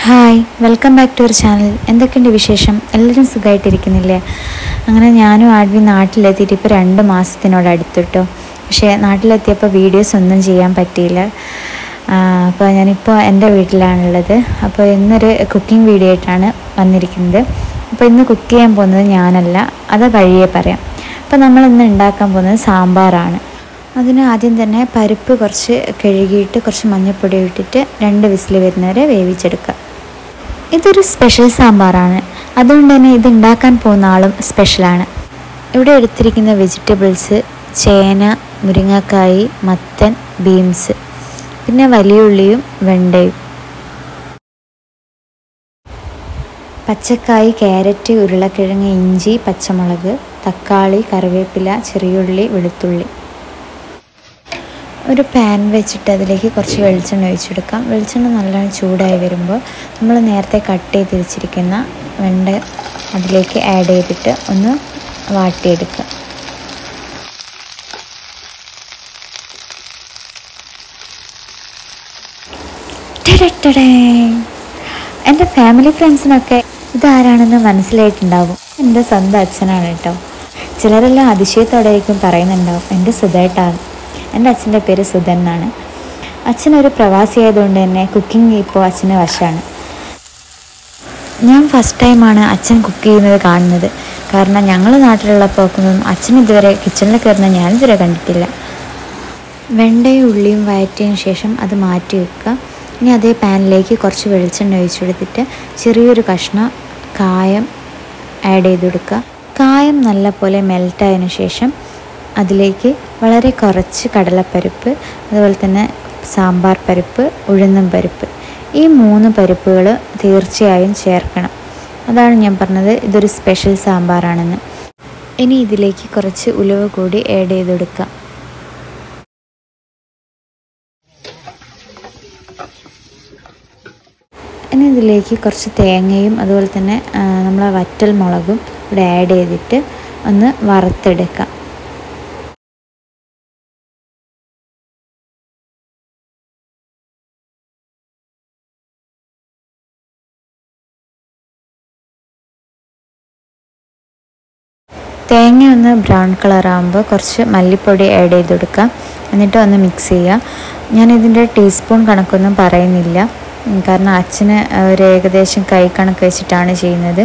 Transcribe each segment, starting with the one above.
Hi welcome back to our channel എന്തൊക്കെയുണ്ട് വിശേഷം എല്ലാവരും സുഖമായിട്ടിരിക്കുന്നില്ലേ അങ്ങനെ ഞാനും ആഡ്വി നാട്ടിലെത്തിയിട്ട് ഇപ്പോൾ രണ്ട് മാസത്തിനോട് അടുത്തിട്ടോ പക്ഷേ നാട്ടിലെത്തിയപ്പോൾ വീഡിയോസ് ഒന്നും ചെയ്യാൻ പറ്റിയില്ല ആ, അപ്പോൾ ഞാനിപ്പോൾ എൻ്റെ വീട്ടിലാണുള്ളത് അപ്പോൾ ഇന്നൊരു കുക്കിംഗ് വീഡിയോ ആയിട്ടാണ് വന്നിരിക്കുന്നത് അപ്പോൾ ഇന്ന് കുക്ക് ചെയ്യാൻ പോകുന്നത് ഞാനല്ല അത് കഴിയെ പറയാം അപ്പോൾ നമ്മൾ ഇന്ന് ഉണ്ടാക്കാൻ പോകുന്നത് സാമ്പാറാണ് അതിന് ആദ്യം തന്നെ പരിപ്പ് കുറച്ച് കഴുകിയിട്ട് കുറച്ച് മഞ്ഞൾപ്പൊടി ഇട്ടിട്ട് രണ്ട് വിസിൽ വരുന്നവരെ വേവിച്ചെടുക്കുക ഇതൊരു സ്പെഷ്യൽ സാമ്പാറാണ് അതുകൊണ്ട് തന്നെ ഇത് ഉണ്ടാക്കാൻ പോകുന്ന ആളും സ്പെഷ്യലാണ് ഇവിടെ എടുത്തിരിക്കുന്ന വെജിറ്റബിൾസ് ചേന മുരിങ്ങക്കായി മത്തൻ ബീൻസ് പിന്നെ വലിയ ഉള്ളിയും വെണ്ടയും പച്ചക്കായ് ക്യാരറ്റ് ഉരുളക്കിഴങ്ങ് ഇഞ്ചി പച്ചമുളക് തക്കാളി കറിവേപ്പില ചെറിയുള്ളി വെളുത്തുള്ളി ഒരു പാൻ വെച്ചിട്ട് അതിലേക്ക് കുറച്ച് വെളിച്ചെണ്ണ ഒഴിച്ചെടുക്കാം വെളിച്ചെണ്ണ നല്ലോണം ചൂടായി വരുമ്പോൾ നമ്മൾ നേരത്തെ കട്ട് ചെയ്ത് വെച്ചിരിക്കുന്ന വെണ്ട അതിലേക്ക് ആഡ് ചെയ്തിട്ട് ഒന്ന് വാട്ടിയെടുക്കുക ടടടടേ. എൻ്റെ ഫാമിലി ഫ്രണ്ട്സിനൊക്കെ ഇതാരാണെന്ന് മനസ്സിലായിട്ടുണ്ടാവും എൻ്റെ സ്വന്തം അച്ഛനാണ് കേട്ടോ ചിലരെല്ലാം അതിശയത്തോടെയായിരിക്കും പറയുന്നുണ്ടാവും എൻ്റെ സുധേട്ടാണ് എൻ്റെ അച്ഛൻ്റെ പേര് സുധൻ എന്നാണ് അച്ഛനൊരു പ്രവാസിയായതുകൊണ്ട് തന്നെ കുക്കിംഗ് ഇപ്പോൾ അച്ഛന് വശമാണ് ഞാൻ ഫസ്റ്റ് ടൈമാണ് അച്ഛൻ കുക്ക് ചെയ്യുന്നത് കാണുന്നത് കാരണം ഞങ്ങൾ നാട്ടിലുള്ളപ്പോഴൊന്നും അച്ഛൻ ഇതുവരെ കിച്ചണിൽ കയറുന്ന ഞാൻ ഇതുവരെ കണ്ടിട്ടില്ല വെണ്ടയും ഉള്ളിയും വഴറ്റിയതിന് ശേഷം അത് മാറ്റി വെക്കുക ഇനി അതേ പാനിലേക്ക് കുറച്ച് വെളിച്ചെണ്ണ ഒഴിച്ചു കൊടുത്തിട്ട് ചെറിയൊരു കഷ്ണം കായം ആഡ് ചെയ്ത് കൊടുക്കുക കായം നല്ലപോലെ മെൽറ്റായതിനു ശേഷം അതിലേക്ക് വളരെ കുറച്ച് കടലപ്പരിപ്പ് അതുപോലെ തന്നെ സാമ്പാർ പരിപ്പ് ഉഴുന്നും പരിപ്പ് ഈ മൂന്ന് പരിപ്പുകൾ തീർച്ചയായും ചേർക്കണം അതാണ് ഞാൻ പറഞ്ഞത് ഇതൊരു സ്പെഷ്യൽ സാമ്പാറാണെന്ന് ഇനി ഇതിലേക്ക് കുറച്ച് ഉലുവ കൂടി ആഡ് ചെയ്ത് കൊടുക്കുക ഇനി ഇതിലേക്ക് കുറച്ച് തേങ്ങയും അതുപോലെ തന്നെ ആ, നമ്മളെ വറ്റൽ മുളകും ഇവിടെ ആഡ് ചെയ്തിട്ട് ഒന്ന് വറുത്തെടുക്കാം തേങ്ങ ഒന്ന് ബ്രൗൺ കളർ ആകുമ്പോൾ കുറച്ച് മല്ലിപ്പൊടി ആഡ് ചെയ്ത് കൊടുക്കുക എന്നിട്ട് ഒന്ന് മിക്സ് ചെയ്യുക ഞാൻ ഇതിൻ്റെ ടീസ്പൂൺ കണക്കൊന്നും പറയുന്നില്ല ഉം, കാരണം അച്ഛന് ഒരു ഏകദേശം കൈ കണക്ക് വെച്ചിട്ടാണ് ചെയ്യുന്നത്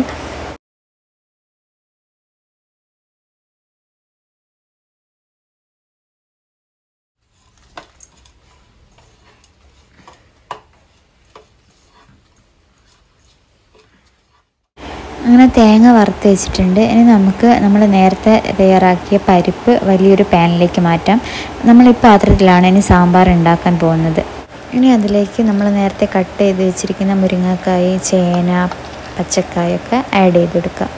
അങ്ങനെ തേങ്ങ വറുത്ത് വെച്ചിട്ടുണ്ട് ഇനി നമുക്ക് നമ്മൾ നേരത്തെ തയ്യാറാക്കിയ പരിപ്പ് വലിയൊരു പാനിലേക്ക് മാറ്റാം നമ്മൾ ഈ പാത്രത്തിലാണ് ഇനി സാമ്പാർ ഉണ്ടാക്കാൻ പോകുന്നത് ഇനി അതിലേക്ക് നമ്മൾ നേരത്തെ കട്ട് ചെയ്ത് വെച്ചിരിക്കുന്ന മുരിങ്ങക്കായ് ചേന പച്ചക്കായൊക്കെ ആഡ് ചെയ്ത് കൊടുക്കുക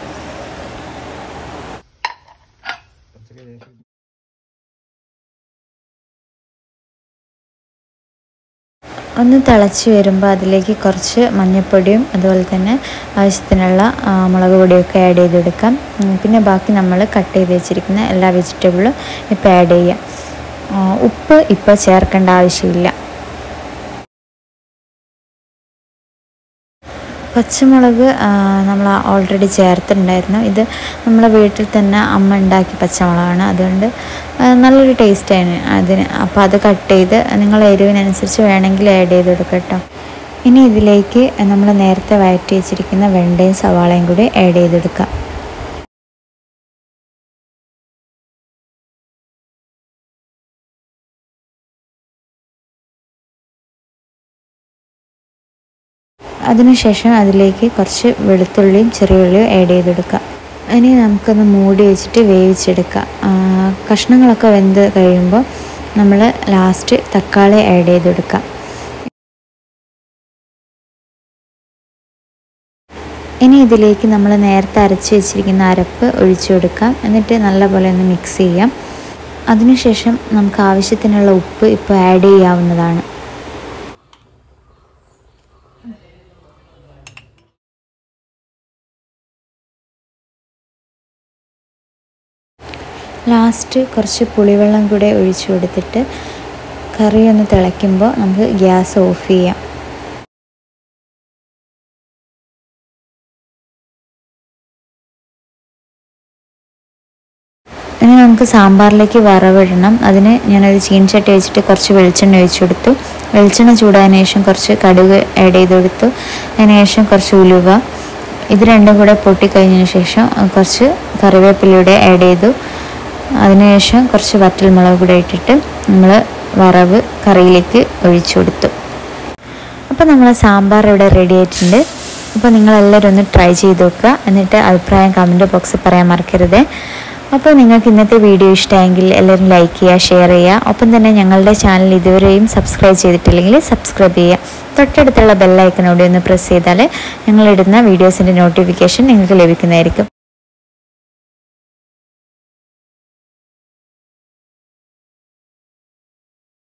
ഒന്ന് തിളച്ച് വരുമ്പോൾ അതിലേക്ക് കുറച്ച് മഞ്ഞൾപ്പൊടിയും അതുപോലെ തന്നെ ആവശ്യത്തിനുള്ള ആ, മുളക് പൊടിയൊക്കെ ആഡ് ചെയ്ത് കൊടുക്കാം ഉം, പിന്നെ ബാക്കി നമ്മൾ കട്ട് ചെയ്ത് വെച്ചിരിക്കുന്ന എല്ലാ വെജിറ്റബിളും ഇപ്പോൾ ആഡ് ചെയ്യാം ആ, ഉപ്പ് ഇപ്പോൾ ചേർക്കേണ്ട ആവശ്യമില്ല പച്ചമുളക് നമ്മൾ ഓൾറെഡി ചേർത്തിട്ടുണ്ടായിരുന്നു ഇത് നമ്മളെ വീട്ടിൽ തന്നെ അമ്മ ഉണ്ടാക്കിയ പച്ചമുളകാണ് അതുകൊണ്ട് ആ, നല്ലൊരു ടേസ്റ്റാണ് അതിന് അപ്പോൾ അത് കട്ട് ചെയ്ത് നിങ്ങൾ എരിവിനനുസരിച്ച് വേണമെങ്കിൽ ആഡ് ചെയ്ത് കൊടുക്കുക കേട്ടോ ഇനി ഇതിലേക്ക് നമ്മൾ നേരത്തെ വഴറ്റി വെച്ചിരിക്കുന്ന വെണ്ടയും സവാളയും കൂടി ആഡ് ചെയ്തെടുക്കാം അതിനുശേഷം അതിലേക്ക് കുറച്ച് വെളുത്തുള്ളിയും ചെറിയുള്ളിയും ആഡ് ചെയ്ത് കൊടുക്കുക ഇനി നമുക്കൊന്ന് മൂടി വെച്ചിട്ട് വേവിച്ചെടുക്കാം ആ, കഷ്ണങ്ങളൊക്കെ വെന്ത് കഴിയുമ്പോൾ നമ്മൾ ലാസ്റ്റ് തക്കാളി ആഡ് ചെയ്ത് കൊടുക്കാം ഇനി ഇതിലേക്ക് നമ്മൾ നേരത്തെ അരച്ച് വെച്ചിരിക്കുന്ന അരപ്പ് ഒഴിച്ചു കൊടുക്കാം എന്നിട്ട് നല്ലപോലെ ഒന്ന് മിക്സ് ചെയ്യാം അതിനുശേഷം നമുക്ക് ആവശ്യത്തിനുള്ള ഉപ്പ് ഇപ്പോൾ ആഡ് ചെയ്യാവുന്നതാണ് ലാസ്റ്റ് കുറച്ച് പുളിവെള്ളം കൂടെ ഒഴിച്ചു കൊടുത്തിട്ട് കറി ഒന്ന് തിളയ്ക്കുമ്പോൾ നമുക്ക് ഗ്യാസ് ഓഫ് ചെയ്യാം നമുക്ക് സാമ്പാറിലേക്ക് വറവിടണം അതിന് ഞാനൊരു ചീനച്ചട്ടി വെച്ചിട്ട് കുറച്ച് വെളിച്ചെണ്ണ ഒഴിച്ചു കൊടുത്തു വെളിച്ചെണ്ണ ചൂടായതിനു ശേഷം കുറച്ച് കടുക് ആഡ് ചെയ്ത് കൊടുത്തു അതിന് ശേഷം കുറച്ച് ഉലുവ ഇത് രണ്ടും കൂടെ പൊട്ടിക്കഴിഞ്ഞതിന് ശേഷം കുറച്ച് കറിവേപ്പിലയുടെ ആഡ് ചെയ്തു അതിനുശേഷം കുറച്ച് വറ്റൽമുളക് കൂടെ ഇട്ടിട്ട് നമ്മൾ വറവ് കറിയിലേക്ക് ഒഴിച്ചു കൊടുത്തു അപ്പോൾ നമ്മളെ സാമ്പാർ ഇവിടെ റെഡി ആയിട്ടുണ്ട് അപ്പോൾ നിങ്ങളെല്ലാവരും ഒന്ന് ട്രൈ ചെയ്ത് നോക്കുക എന്നിട്ട് അഭിപ്രായം കമൻറ്റ് ബോക്സിൽ പറയാൻ മറക്കരുത് അപ്പോൾ നിങ്ങൾക്ക് ഇന്നത്തെ വീഡിയോ ഇഷ്ടമായെങ്കിൽ എല്ലാവരും ലൈക്ക് ചെയ്യുക ഷെയർ ചെയ്യുക ഒപ്പം തന്നെ ഞങ്ങളുടെ ചാനൽ ഇതുവരെയും സബ്സ്ക്രൈബ് ചെയ്തിട്ടില്ലെങ്കിൽ സബ്സ്ക്രൈബ് ചെയ്യുക തൊട്ടടുത്തുള്ള ബെല്ലൈക്കനോടെ ഒന്ന് പ്രസ് ചെയ്താൽ ഞങ്ങളിടുന്ന വീഡിയോസിൻ്റെ നോട്ടിഫിക്കേഷൻ നിങ്ങൾക്ക് ലഭിക്കുന്നതായിരിക്കും